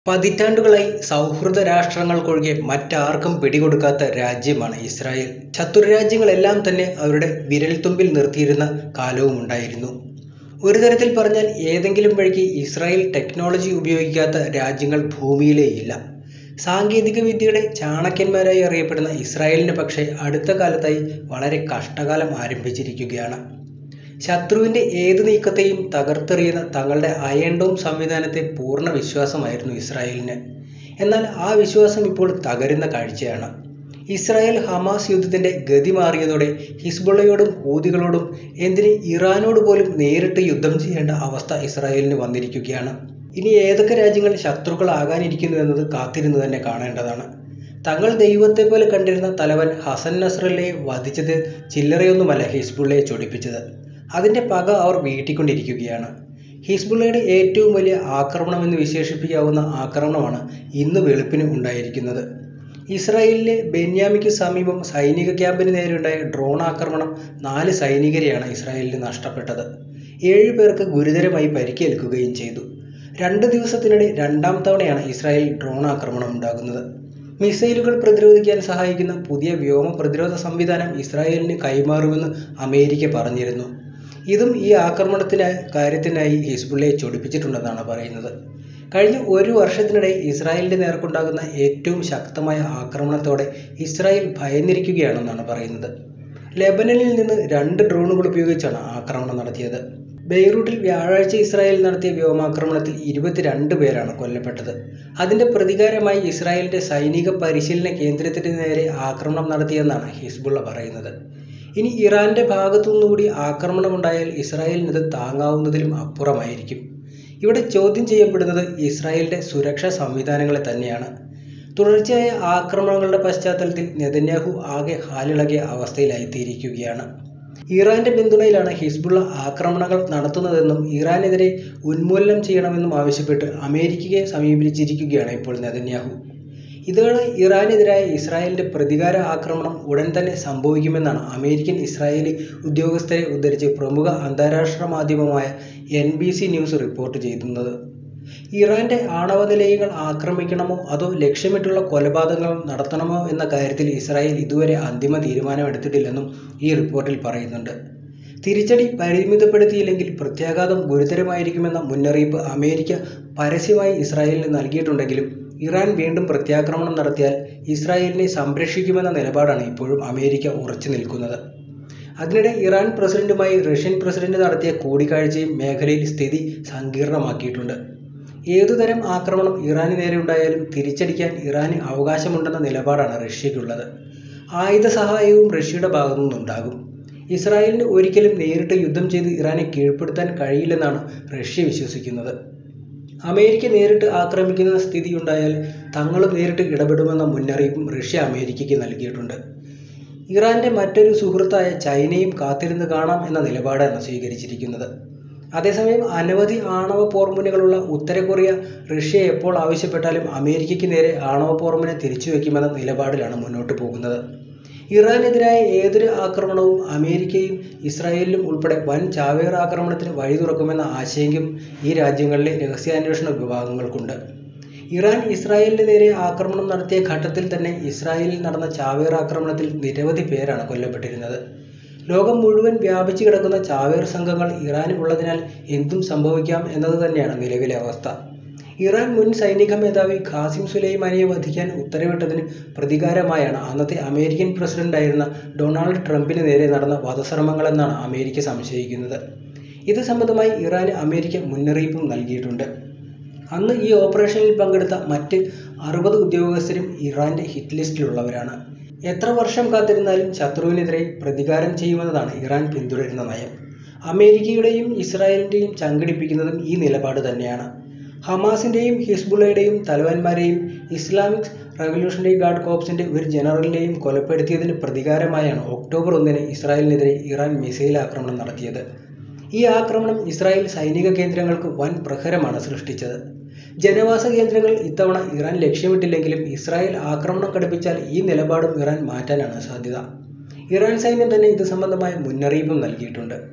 പതിറ്റാണ്ടുകളായി സൗഹൃദ രാഷ്ട്രങ്ങൾക്കൊഴികെ മറ്റാർക്കും പിടികൊടുക്കാത്ത രാജ്യമാണ് ഇസ്രായേൽ. ശത്രുരാജ്യങ്ങളെല്ലാം തന്നെ അവരുടെ വിരൽത്തുമ്പിൽ നിർത്തിയിരുന്ന കാലവുമുണ്ടായിരുന്നു. ഒരു തരത്തിൽ പറഞ്ഞാൽ ഏതെങ്കിലും വഴിക്ക് ഇസ്രായേൽ ടെക്നോളജി ഉപയോഗിക്കാത്ത രാജ്യങ്ങൾ ഭൂമിയിലേയില്ല. സാങ്കേതികവിദ്യയുടെ ചാണക്യന്മാരായി അറിയപ്പെടുന്ന ഇസ്രായേലിന് പക്ഷേ അടുത്ത കാലത്തായി വളരെ കഷ്ടകാലം ആരംഭിച്ചിരിക്കുകയാണ്. ശത്രുവിന്റെ ഏത് നീക്കത്തെയും തകർത്തെറിയുന്ന തങ്ങളുടെ അയൺ ഡോം സംവിധാനത്തെ പൂർണ്ണ വിശ്വാസമായിരുന്നു ഇസ്രായേലിന്. എന്നാൽ ആ വിശ്വാസം ഇപ്പോൾ തകരുന്ന കാഴ്ചയാണ്. ഇസ്രായേൽ ഹമാസ് യുദ്ധത്തിന്റെ ഗതി മാറിയതോടെ ഹിസ്ബുള്ളയോടും ഹൂതികളോടും എന്തിന് ഇറാനോട് പോലും നേരിട്ട് യുദ്ധം ചെയ്യേണ്ട അവസ്ഥ ഇസ്രായേലിന് വന്നിരിക്കുകയാണ്. ഇനി ഏതൊക്കെ രാജ്യങ്ങൾ ശത്രുക്കളാകാനിരിക്കുന്നു എന്നത് കാത്തിരുന്ന് തന്നെ കാണേണ്ടതാണ്. തങ്ങൾ ദൈവത്തെപ്പോലെ കണ്ടിരുന്ന തലവൻ ഹസൻ നസ്രല്ലയെ വധിച്ചത് ചില്ലറയൊന്നുമല്ല ഹിസ്ബുള്ളയെ ചൊടിപ്പിച്ചത്. അതിന്റെ പക അവർ വീട്ടിക്കൊണ്ടിരിക്കുകയാണ്. ഹിസ്ബുള്ളയുടെ ഏറ്റവും വലിയ ആക്രമണമെന്ന് വിശേഷിപ്പിക്കാവുന്ന ആക്രമണമാണ് ഇന്ന് വെളുപ്പിന് ഉണ്ടായിരിക്കുന്നത്. ഇസ്രായേലിലെ ബെന്യാമിക്ക് സമീപം സൈനിക ക്യാമ്പിന് നേരെയുണ്ടായ ഡ്രോൺ ആക്രമണം നാല് സൈനികരെയാണ് ഇസ്രായേലിന് നഷ്ടപ്പെട്ടത്. ഏഴ് പേർക്ക് ഗുരുതരമായി പരിക്കേൽക്കുകയും ചെയ്തു. രണ്ട് ദിവസത്തിനിടെ രണ്ടാം തവണയാണ് ഇസ്രായേലിൽ ഡ്രോൺ ആക്രമണമുണ്ടാകുന്നത്. മിസൈലുകൾ പ്രതിരോധിക്കാൻ സഹായിക്കുന്ന പുതിയ വ്യോമ പ്രതിരോധ സംവിധാനം ഇസ്രായേലിന് കൈമാറുമെന്ന് അമേരിക്ക പറഞ്ഞിരുന്നു. ഇതും ഈ ആക്രമണത്തിന്റെ കാര്യത്തിനായി ഹിസ്ബുള്ളയെ ചൊടിപ്പിച്ചിട്ടുണ്ടെന്നാണ് പറയുന്നത്. കഴിഞ്ഞ ഒരു വർഷത്തിനിടെ ഇസ്രായേലിന്റെ നേർക്കുണ്ടാകുന്ന ഏറ്റവും ശക്തമായ ആക്രമണത്തോടെ ഇസ്രായേൽ ഭയന്നിരിക്കുകയാണെന്നാണ് പറയുന്നത്. ലെബനനിൽ നിന്ന് രണ്ട് ഡ്രോണുകൾ ഉപയോഗിച്ചാണ് ആക്രമണം നടത്തിയത്. ബെയ്റൂട്ടിൽ വ്യാഴാഴ്ച ഇസ്രായേൽ നടത്തിയ വ്യോമാക്രമണത്തിൽ ഇരുപത്തിരണ്ട് പേരാണ് കൊല്ലപ്പെട്ടത്. അതിന്റെ പ്രതികാരമായി ഇസ്രായേലിന്റെ സൈനിക പരിശീലന കേന്ദ്രത്തിന് നേരെ ആക്രമണം നടത്തിയെന്നാണ് ഹിസ്ബുള്ള പറയുന്നത്. ഇനി ഇറാന്റെ ഭാഗത്തുനിന്നുകൂടി ആക്രമണമുണ്ടായാൽ ഇസ്രായേലിനത് താങ്ങാവുന്നതിലും അപ്പുറമായിരിക്കും. ഇവിടെ ചോദ്യം ചെയ്യപ്പെടുന്നത് ഇസ്രായേലിന്റെ സുരക്ഷാ സംവിധാനങ്ങളെ തന്നെയാണ്. തുടർച്ചയായ ആക്രമണങ്ങളുടെ പശ്ചാത്തലത്തിൽ നെതന്യാഹു ആകെ ഹാലിളകിയ അവസ്ഥയിലായിത്തീർന്നിരിക്കുകയാണ്. ഇറാന്റെ പിന്തുണയിലാണ് ഹിസ്ബുള്ള ആക്രമണങ്ങൾ നടത്തുന്നതെന്നും ഇറാനെതിരെ ഉന്മൂലനം ചെയ്യണമെന്നും ആവശ്യപ്പെട്ട് അമേരിക്കയെ സമീപിച്ചിരിക്കുകയാണ് ഇപ്പോൾ നെതന്യാഹു. ഇതോടെ ഇറാനെതിരായ ഇസ്രായേലിന്റെ പ്രതികാര ആക്രമണം ഉടൻ തന്നെ സംഭവിക്കുമെന്നാണ് അമേരിക്കൻ ഇസ്രായേലി ഉദ്യോഗസ്ഥരെ ഉദ്ധരിച്ച് പ്രമുഖ അന്താരാഷ്ട്ര മാധ്യമമായ എൻബിസി ന്യൂസ് റിപ്പോർട്ട് ചെയ്യുന്നത്. ഇറാന്റെ ആണവനിലയങ്ങൾ ആക്രമിക്കണമോ അതോ ലക്ഷ്യമിട്ടുള്ള കൊലപാതകങ്ങൾ നടത്തണമോ എന്ന കാര്യത്തിൽ ഇസ്രായേൽ ഇതുവരെ അന്തിമ തീരുമാനമെടുത്തിട്ടില്ലെന്നും ഈ റിപ്പോർട്ടിൽ പറയുന്നുണ്ട്. തിരിച്ചടി പരിമിതപ്പെടുത്തിയില്ലെങ്കിൽ പ്രത്യാഘാതം ഗുരുതരമായിരിക്കുമെന്ന മുന്നറിയിപ്പ് അമേരിക്ക പരസ്യമായി ഇസ്രായേലിന് നൽകിയിട്ടുണ്ടെങ്കിലും ഇറാൻ വീണ്ടും പ്രത്യാക്രമണം നടത്തിയാൽ ഇസ്രായേലിനെ സംരക്ഷിക്കുമെന്ന നിലപാടാണ് ഇപ്പോഴും അമേരിക്ക ഉറച്ചുനിൽക്കുന്നത്. അതിനിടെ ഇറാൻ പ്രസിഡന്റുമായി റഷ്യൻ പ്രസിഡന്റ് നടത്തിയ കൂടിക്കാഴ്ചയും മേഖലയിൽ സ്ഥിതി സങ്കീർണ്ണമാക്കിയിട്ടുണ്ട്. ഏതുതരം ആക്രമണം ഇറാന് നേരെയുണ്ടായാലും തിരിച്ചടിക്കാൻ ഇറാന് അവകാശമുണ്ടെന്ന നിലപാടാണ് റഷ്യയ്ക്കുള്ളത്. ആയുധസഹായവും റഷ്യയുടെ ഭാഗത്തുനിന്നുണ്ടാകും. ഇസ്രായേലിന് ഒരിക്കലും നേരിട്ട് യുദ്ധം ചെയ്ത് ഇറാനെ കീഴ്പ്പെടുത്താൻ കഴിയില്ലെന്നാണ് റഷ്യ വിശ്വസിക്കുന്നത്. അമേരിക്ക നേരിട്ട് ആക്രമിക്കുന്ന സ്ഥിതിയുണ്ടായാൽ തങ്ങളും നേരിട്ട് ഇടപെടുമെന്ന മുന്നറിയിപ്പും റഷ്യ അമേരിക്കയ്ക്ക് നൽകിയിട്ടുണ്ട്. ഇറാന്റെ മറ്റൊരു സുഹൃത്തായ ചൈനയും കാത്തിരുന്ന് കാണാം എന്ന നിലപാടാണ് സ്വീകരിച്ചിരിക്കുന്നത്. അതേസമയം അനവധി ആണവ പോർമുനകളുള്ള ഉത്തര കൊറിയ റഷ്യ എപ്പോൾ ആവശ്യപ്പെട്ടാലും അമേരിക്കയ്ക്ക് നേരെ ആണവ പോർമുന തിരിച്ചുവയ്ക്കുമെന്ന നിലപാടിലാണ് മുന്നോട്ട് പോകുന്നത്. ഇറാനെതിരായ ഏതൊരു ആക്രമണവും അമേരിക്കയും ഇസ്രായേലും ഉൾപ്പെടെ വൻ ചാവേറാക്രമണത്തിന് വഴി തുറക്കുമെന്ന ആശങ്കയും ഈ രാജ്യങ്ങളിലെ രഹസ്യാന്വേഷണ വിഭാഗങ്ങൾക്കുണ്ട്. ഇറാൻ ഇസ്രായേലിന് നേരെ ആക്രമണം നടത്തിയ ഘട്ടത്തിൽ തന്നെ ഇസ്രായേലിൽ നടന്ന ചാവേറാക്രമണത്തിൽ നിരവധി പേരാണ് കൊല്ലപ്പെട്ടിരുന്നത്. ലോകം മുഴുവൻ വ്യാപിച്ചു കിടക്കുന്ന ചാവേർ സംഘങ്ങൾ ഇറാന് ഉള്ളതിനാൽ എന്തും സംഭവിക്കാം എന്നത് തന്നെയാണ് നിലവിലെ അവസ്ഥ. ഇറാൻ മുൻ സൈനിക മേധാവി ഖാസിം സുലൈമാനിയെ വധിക്കാൻ ഉത്തരവിട്ടതിന് പ്രതികാരമായാണ് അന്നത്തെ അമേരിക്കൻ പ്രസിഡന്റായിരുന്ന ഡൊണാൾഡ് ട്രംപിന് നേരെ നടന്ന വധശ്രമങ്ങളെന്നാണ് അമേരിക്ക സംശയിക്കുന്നത്. ഇത് സംബന്ധമായി ഇറാന് അമേരിക്ക മുന്നറിയിപ്പും നൽകിയിട്ടുണ്ട്. അന്ന് ഈ ഓപ്പറേഷനിൽ പങ്കെടുത്ത മറ്റ് അറുപത് ഉദ്യോഗസ്ഥരും ഇറാന്റെ ഹിറ്റ് ലിസ്റ്റിലുള്ളവരാണ്. എത്ര വർഷം കാത്തിരുന്നാലും ശത്രുവിനെതിരെ പ്രതികാരം ചെയ്യുമെന്നതാണ് ഇറാൻ പിന്തുടരുന്ന നയം. അമേരിക്കയുടെയും ഇസ്രായേലിന്റെയും ചങ്കിടിപ്പിക്കുന്നതും ഈ നിലപാട് തന്നെയാണ്. ഹമാസിന്റെയും ഹിസ്ബുള്ളയുടെയും തലവന്മാരെയും ഇസ്ലാമിക് റവല്യൂഷണറി ഗാർഡ് കോർപ്സിന്റെ ഒരു ജനറലിനെയും കൊലപ്പെടുത്തിയതിന് പ്രതികാരമായാണ് ഒക്ടോബർ ഒന്നിന് ഇസ്രായേലിനെതിരെ ഇറാൻ മിസൈൽ ആക്രമണം നടത്തിയത്. ഈ ആക്രമണം ഇസ്രായേൽ സൈനിക കേന്ദ്രങ്ങൾക്ക് വൻ പ്രഹരമാണ് സൃഷ്ടിച്ചത്. ജനവാസ കേന്ദ്രങ്ങൾ ഇത്തവണ ഇറാൻ ലക്ഷ്യമിട്ടില്ലെങ്കിലും ഇസ്രായേൽ ആക്രമണം കടുപ്പിച്ചാൽ ഈ നിലപാടും ഇറാൻ മാറ്റാനാണ് സാധ്യത. ഇറാൻ സൈന്യം തന്നെ ഇത് സംബന്ധമായ മുന്നറിയിപ്പും നൽകിയിട്ടുണ്ട്.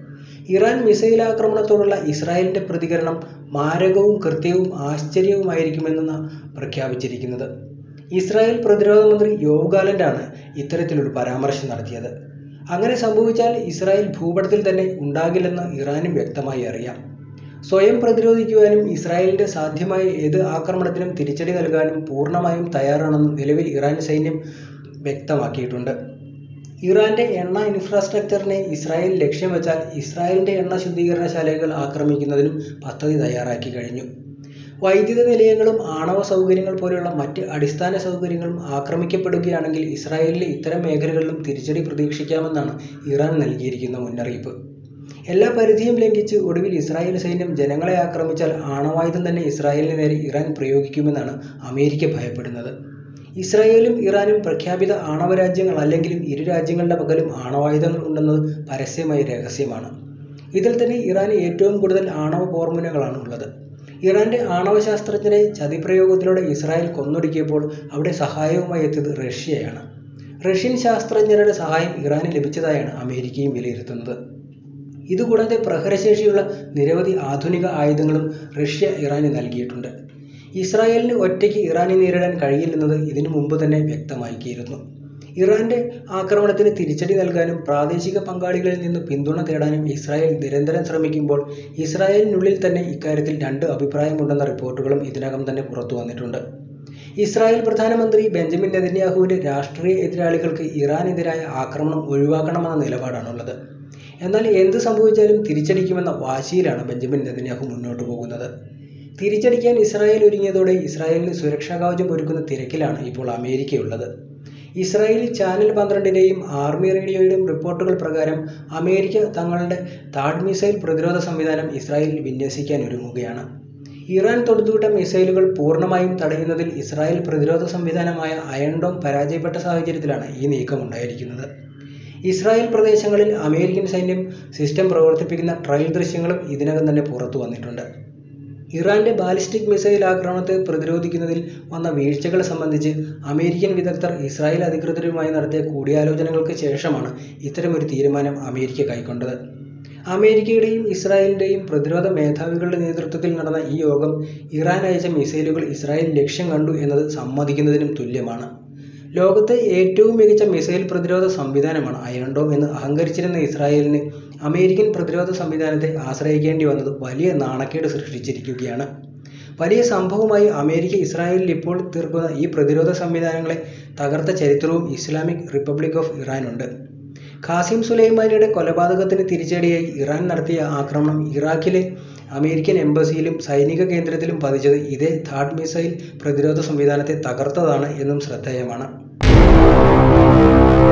ഇറാൻ മിസൈൽ ആക്രമണത്തോടുള്ള ഇസ്രായേലിന്റെ പ്രതികരണം മാരകവും കൃത്യവും ആശ്ചര്യവുമായിരിക്കുമെന്നാണ് പ്രഖ്യാപിച്ചിരിക്കുന്നത് ഇസ്രായേൽ പ്രതിരോധ മന്ത്രി യോവ് ഗാലന്റാണ് ഇത്തരത്തിലൊരു പരാമർശം നടത്തിയത് അങ്ങനെ സംഭവിച്ചാൽ ഇസ്രായേൽ ഭൂപടത്തിൽ തന്നെ ഉണ്ടാകില്ലെന്ന് ഇറാനും വ്യക്തമായി അറിയാം സ്വയം പ്രതിരോധിക്കുവാനും ഇസ്രായേലിന്റെ സാധ്യമായ ഏത് ആക്രമണത്തിനും തിരിച്ചടി നൽകാനും പൂർണ്ണമായും തയ്യാറാണെന്ന് നിലവിൽ ഇറാൻ സൈന്യം വ്യക്തമാക്കിയിട്ടുണ്ട് ഇറാന്റെ എണ്ണ ഇൻഫ്രാസ്ട്രക്ചറിനെ ഇസ്രായേൽ ലക്ഷ്യം വെച്ചാൽ ഇസ്രായേലിന്റെ എണ്ണ ശുദ്ധീകരണശാലകൾ ആക്രമിക്കുന്നതിനും പദ്ധതി തയ്യാറാക്കി കഴിഞ്ഞു വൈദ്യുത നിലയങ്ങളും ആണവ സൗകര്യങ്ങൾ പോലെയുള്ള മറ്റ് അടിസ്ഥാന സൗകര്യങ്ങളും ആക്രമിക്കപ്പെടുകയാണെങ്കിൽ ഇസ്രായേലിലെ ഇത്തരം മേഖലകളിലും തിരിച്ചടി പ്രതീക്ഷിക്കാമെന്നാണ് ഇറാൻ നൽകിയിരിക്കുന്ന മുന്നറിയിപ്പ് എല്ലാ പരിധിയും ലംഘിച്ച് ഒടുവിൽ ഇസ്രായേൽ സൈന്യം ജനങ്ങളെ ആക്രമിച്ചാൽ ആണവായുധം തന്നെ ഇസ്രായേലിന് നേരെ ഇറാൻ പ്രയോഗിക്കുമെന്നാണ് അമേരിക്ക ഭയപ്പെടുന്നത് ഇസ്രായേലും ഇറാനും പ്രഖ്യാപിത ആണവ രാജ്യങ്ങൾ അല്ലെങ്കിലും ഇരു രാജ്യങ്ങളുടെ പകലും ആണവായുധങ്ങൾ ഉണ്ടെന്നത് പരസ്യമായ രഹസ്യമാണ് ഇതിൽ തന്നെ ഇറാന് ഏറ്റവും കൂടുതൽ ആണവ പോർമുനകളാണ് ഉള്ളത് ഇറാന്റെ ആണവ ശാസ്ത്രജ്ഞരെ ചതിപ്രയോഗത്തിലൂടെ ഇസ്രായേൽ കൊന്നൊടുക്കിയപ്പോൾ അവിടെ സഹായവുമായി എത്തിയത് റഷ്യയാണ് റഷ്യൻ ശാസ്ത്രജ്ഞരുടെ സഹായം ഇറാന് ലഭിച്ചതായാണ് അമേരിക്കയും വിലയിരുത്തുന്നത് ഇതുകൂടാതെ പ്രഹരശേഷിയുള്ള നിരവധി ആധുനിക ആയുധങ്ങളും റഷ്യ ഇറാന് നൽകിയിട്ടുണ്ട് ഇസ്രായേലിന് ഒറ്റയ്ക്ക് ഇറാനെ നേരിടാൻ കഴിയില്ലെന്നത് ഇതിനു മുമ്പ് തന്നെ വ്യക്തമാക്കിയിരുന്നു ഇറാന്റെ ആക്രമണത്തിന് തിരിച്ചടി നൽകാനും പ്രാദേശിക പങ്കാളികളിൽ നിന്ന് പിന്തുണ തേടാനും ഇസ്രായേൽ നിരന്തരം ശ്രമിക്കുമ്പോൾ ഇസ്രായേലിനുള്ളിൽ തന്നെ ഇക്കാര്യത്തിൽ രണ്ട് അഭിപ്രായമുണ്ടെന്ന റിപ്പോർട്ടുകളും ഇതിനകം തന്നെ പുറത്തു വന്നിട്ടുണ്ട് ഇസ്രായേൽ പ്രധാനമന്ത്രി ബെഞ്ചമിൻ നെതന്യാഹുവിന്റെ രാഷ്ട്രീയ എതിരാളികൾക്ക് ഇറാനെതിരായ ആക്രമണം ഒഴിവാക്കണമെന്ന നിലപാടാണുള്ളത് എന്നാൽ എന്ത് സംഭവിച്ചാലും തിരിച്ചടിക്കുമെന്ന വാശിയിലാണ് ബെഞ്ചമിൻ നെതന്യാഹു മുന്നോട്ട് പോകുന്നത് തിരിച്ചടിക്കാൻ ഇസ്രായേൽ ഒരുങ്ങിയതോടെ ഇസ്രായേലിന് സുരക്ഷാ കവചം ഒരുക്കുന്ന തിരക്കിലാണ് ഇപ്പോൾ അമേരിക്കയുള്ളത് ഇസ്രായേൽ ചാനൽ പന്ത്രണ്ടിൻ്റെയും ആർമി റേഡിയോയുടെയും റിപ്പോർട്ടുകൾ പ്രകാരം അമേരിക്ക തങ്ങളുടെ താഡ് മിസൈൽ പ്രതിരോധ സംവിധാനം ഇസ്രായേലിൽ വിന്യസിക്കാൻ ഒരുങ്ങുകയാണ് ഇറാൻ തൊടുത്തുവിട്ട മിസൈലുകൾ പൂർണ്ണമായും തടയുന്നതിൽ ഇസ്രായേൽ പ്രതിരോധ സംവിധാനമായ അയൺഡോം പരാജയപ്പെട്ട സാഹചര്യത്തിലാണ് ഈ നീക്കം ഉണ്ടായിരിക്കുന്നത് ഇസ്രായേൽ പ്രദേശങ്ങളിൽ അമേരിക്കൻ സൈന്യം സിസ്റ്റം പ്രവർത്തിപ്പിക്കുന്ന ട്രയൽ ദൃശ്യങ്ങളും ഇതിനകം തന്നെ പുറത്തു വന്നിട്ടുണ്ട് ഇറാന്റെ ബാലിസ്റ്റിക് മിസൈൽ ആക്രമണത്തെ പ്രതിരോധിക്കുന്നതിൽ വന്ന വീഴ്ചകൾ സംബന്ധിച്ച് അമേരിക്കൻ വിദഗ്ധർ ഇസ്രായേൽ അധികൃതരുമായി നടത്തിയ കൂടിയാലോചനകൾക്ക് ശേഷമാണ് ഇത്തരമൊരു തീരുമാനം അമേരിക്ക കൈക്കൊണ്ടത് അമേരിക്കയുടെയും ഇസ്രായേലിന്റെയും പ്രതിരോധ മേധാവികളുടെ നേതൃത്വത്തിൽ നടന്ന ഈ യോഗം ഇറാൻ അയച്ച മിസൈലുകൾ ഇസ്രായേൽ ലക്ഷ്യം കണ്ടു എന്നത് സമ്മതിക്കുന്നതിനും തുല്യമാണ് ലോകത്തെ ഏറ്റവും മികച്ച മിസൈൽ പ്രതിരോധ സംവിധാനമാണ് അയൺഡോം എന്ന് അഹങ്കരിച്ചിരുന്ന ഇസ്രായേലിന് അമേരിക്കൻ പ്രതിരോധ സംവിധാനത്തെ ആശ്രയിക്കേണ്ടി വന്നത് വലിയ നാണക്കേട് സൃഷ്ടിച്ചിരിക്കുകയാണ് വലിയ സംഭവമായി അമേരിക്ക ഇസ്രായേലിൽ ഇപ്പോൾ തീർക്കുന്ന ഈ പ്രതിരോധ സംവിധാനങ്ങളെ തകർത്ത ചരിത്രവും ഇസ്ലാമിക് റിപ്പബ്ലിക് ഓഫ് ഇറാനുണ്ട് ഖാസിം സുലൈമാനിയുടെ കൊലപാതകത്തിന് തിരിച്ചടിയായി ഇറാൻ നടത്തിയ ആക്രമണം ഇറാഖിലെ അമേരിക്കൻ എംബസിയിലും സൈനിക കേന്ദ്രത്തിലും പതിച്ചത് ഇതേ താഡ് മിസൈൽ പ്രതിരോധ സംവിധാനത്തെ തകർത്തതാണ് എന്നും ശ്രദ്ധേയമാണ്